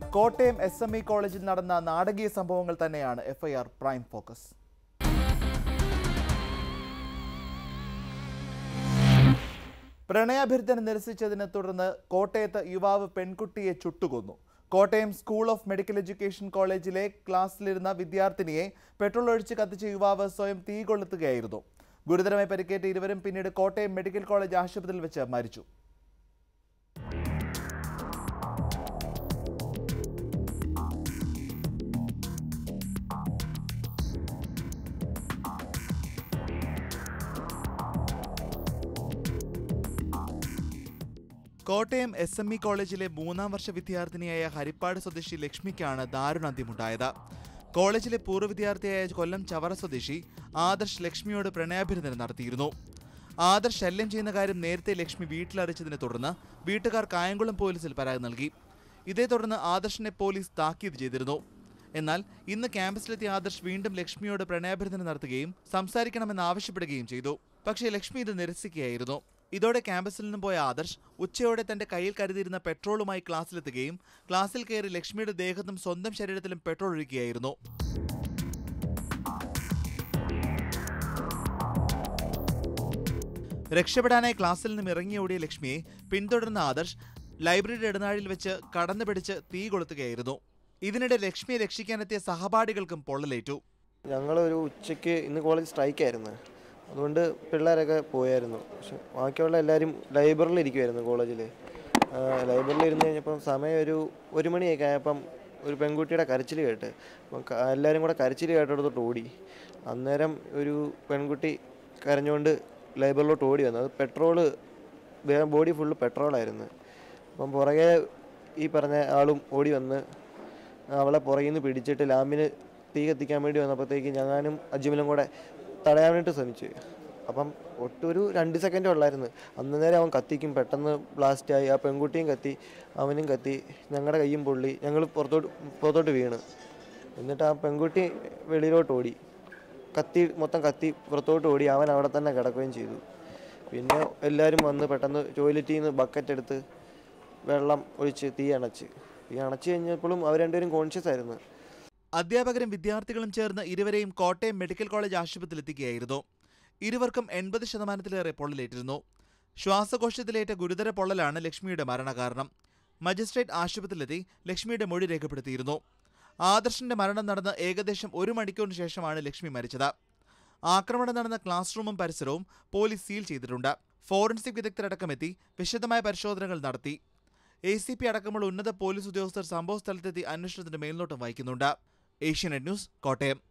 Kottayam S M E കോളേജിൽ നടന്ന നാടകീയ സംഭവങ്ങൾ തന്നെയാണ് എഫ്ഐആർ പ്രൈം ഫോക്കസ് പ്രണയാഭ്യർത്ഥന നിരസിച്ചതിനെ തുടർന്ന് കോട്ടയത്ത് യുവാവ് പെൺകുട്ടിയെ ചുട്ടുകൊന്നു Kottayam school of medical education കോളേജിലെ ക്ലാസ്സിലിരുന്ന വിദ്യാർത്ഥിനിയെ പെട്രോൾ ഒഴിച്ച് കത്തിച്ച യുവാവ് സ്വയം തീ കൊളുത്തുകയായിരുന്നു ഗുരുതരമായി പരിക്കേറ്റ ഇരുവരും പിന്നീട് കോട്ടയം മെഡിക്കൽ കോളേജ് ആശുപത്രിയിൽ വെച്ച് മരിച്ചു കോട്ടയം എസ് എം ഇ കോളേജിലെ മൂന്നാം വർഷ വിദ്യാർത്ഥിനിയായ ഹരിപ്പാട് സ്വദേശി ലക്ഷ്മിക്കാണ് ദാരുണാന്ത്യമുണ്ടായത് കോളേജിലെ പൂർവ്വ വിദ്യാർത്ഥിയായ കൊല്ലം ചവറ സ്വദേശി ആദർശ് ലക്ഷ്മിയോട് പ്രണയാഭ്യർത്ഥന നടത്തിയിരുന്നു ആദർശ് ശല്യം ചെയ്യുന്ന കാര്യം നേരത്തെ ലക്ഷ്മി വീട്ടിലറിയിച്ചതിനെ തുടർന്ന് വീട്ടുകാർ കായംകുളം പോലീസിൽ പരാതി നൽകി ഇതേ തുടർന്ന് ആദർശിനെ പോലീസ് താക്കീത് ചെയ്തിരുന്നു എന്നാൽ ഇന്ന് ക്യാമ്പസിലെത്തിയ ആദർശ് വീണ്ടും ലക്ഷ്മിയോട് പ്രണയാഭ്യർത്ഥന നടത്തുകയും സംസാരിക്കണമെന്ന് ആവശ്യപ്പെടുകയും ചെയ്തു പക്ഷേ ലക്ഷ്മി ഇത് നിരസിക്കുകയായിരുന്നു ഇതോടെ ക്യാമ്പസിൽ നിന്നും പോയ ആദർശ് ഉച്ചയോടെ തന്റെ കയ്യിൽ കരുതിയിരുന്ന പെട്രോളുമായി ക്ലാസ്സിലെത്തുകയും ക്ലാസ്സിൽ കയറി ലക്ഷ്മിയുടെ ദേഹത്തും സ്വന്തം ശരീരത്തിലും പെട്രോൾ ഒഴിക്കുകയായിരുന്നു രക്ഷപ്പെടാനായി ക്ലാസ്സിൽ നിന്നും ഇറങ്ങിയോടിയ ലക്ഷ്മിയെ പിന്തുടർന്ന ആദർശ് ലൈബ്രറിയുടെ ഇടനാഴിയിൽ വെച്ച് കടന്നു പിടിച്ച് തീ കൊളുത്തുകയായിരുന്നു ഇതിനിടെ ലക്ഷ്മിയെ രക്ഷിക്കാനെത്തിയ സഹപാഠികൾക്കും പൊള്ളലേറ്റു ഞങ്ങളൊരു ഉച്ചയ്ക്ക് ഇന്ന് കോളേജ് സ്ട്രൈക്കായിരുന്നു അതുകൊണ്ട് പിള്ളേരൊക്കെ പോയായിരുന്നു പക്ഷെ ബാക്കിയുള്ള എല്ലാവരും ലൈബ്രറിയിൽ ഇരിക്കുമായിരുന്നു കോളേജിൽ ലൈബ്രറിയിൽ ഇരുന്ന് കഴിഞ്ഞപ്പം സമയം ഒരു ഒരു മണിയൊക്കെ ആയപ്പം ഒരു പെൺകുട്ടിയുടെ കരച്ചിൽ കേട്ട് അപ്പം ക- എല്ലാവരും കൂടെ കരച്ചിൽ കേട്ടിടത്തോട്ട് ഓടി അന്നേരം ഒരു പെൺകുട്ടി കരഞ്ഞുകൊണ്ട് ലൈബ്രറിയിലോട്ട് ഓടി വന്നു അത് പെട്രോള് ബോഡി ഫുള്ള് പെട്രോളായിരുന്നു അപ്പം പുറകെ ഈ പറഞ്ഞ ആളും ഓടി വന്ന് അവളെ പുറകിൽ നിന്ന് പിടിച്ചിട്ട് ലാമ്പിന് തീ കത്തിക്കാൻ വേണ്ടി വന്നപ്പോഴത്തേക്ക് ഞാനും അജ്മലും കൂടെ തടയാൻ വേണ്ടിയിട്ട് ശ്രമിച്ചു അപ്പം ഒട്ടൊരു രണ്ട് സെക്കൻഡ് ഉള്ളായിരുന്നു അന്ന് നേരം അവൻ കത്തിക്കും പെട്ടെന്ന് ബ്ലാസ്റ്റായി ആ പെൺകുട്ടിയും കത്തി അവനും കത്തി ഞങ്ങളുടെ കയ്യും പൊള്ളി ഞങ്ങൾ പുറത്തോട്ട് പുറത്തോട്ട് വീണ് എന്നിട്ട് ആ പെൺകുട്ടി വെളിയിലോട്ട് ഓടി കത്തി മൊത്തം കത്തി പുറത്തോട്ട് ഓടി അവൻ അവിടെ തന്നെ കിടക്കുകയും ചെയ്തു പിന്നെ എല്ലാവരും വന്ന് പെട്ടെന്ന് ടോയ്ലറ്റിൽ നിന്ന് ബക്കറ്റ് എടുത്ത് വെള്ളം ഒഴിച്ച് തീ അണച്ച് തീ അണച്ച് കഴിഞ്ഞപ്പോഴും അവർ രണ്ടുപേരും കോൺഷ്യസ് ആയിരുന്നു അധ്യാപകരും വിദ്യാർത്ഥികളും ചേർന്ന് ഇരുവരെയും കോട്ടയം മെഡിക്കൽ കോളേജ് ആശുപത്രിയിൽ എത്തിക്കുകയായിരുന്നു ഇരുവർക്കും എൺപത് ശതമാനത്തിലേറെ പൊള്ളലേറ്റിരുന്നു ശ്വാസകോശത്തിലേറ്റ ഗുരുതര പൊള്ളലാണ് ലക്ഷ്മിയുടെ മരണകാരണം മജിസ്ട്രേറ്റ് ആശുപത്രിയിലെത്തി ലക്ഷ്മിയുടെ മൊഴി രേഖപ്പെടുത്തിയിരുന്നു ആദർശിന്റെ മരണം നടന്ന് ഏകദേശം ഒരു മണിക്കൂറിന് ശേഷമാണ് ലക്ഷ്മി മരിച്ചത് ആക്രമണം നടന്ന ക്ലാസ് റൂമും പരിസരവും പോലീസ് സീൽ ചെയ്തിട്ടുണ്ട് ഫോറൻസിക് വിദഗ്ധരടക്കമെത്തി വിശദമായ പരിശോധനകൾ നടത്തി എ സി പി അടക്കമുള്ള ഉന്നത പോലീസ് ഉദ്യോഗസ്ഥർ സംഭവസ്ഥലത്തെത്തി അന്വേഷണത്തിന്റെ മേൽനോട്ടം വഹിക്കുന്നുണ്ട് ഏഷ്യാനെറ്റ് ന്യൂസ് കോട്ടയം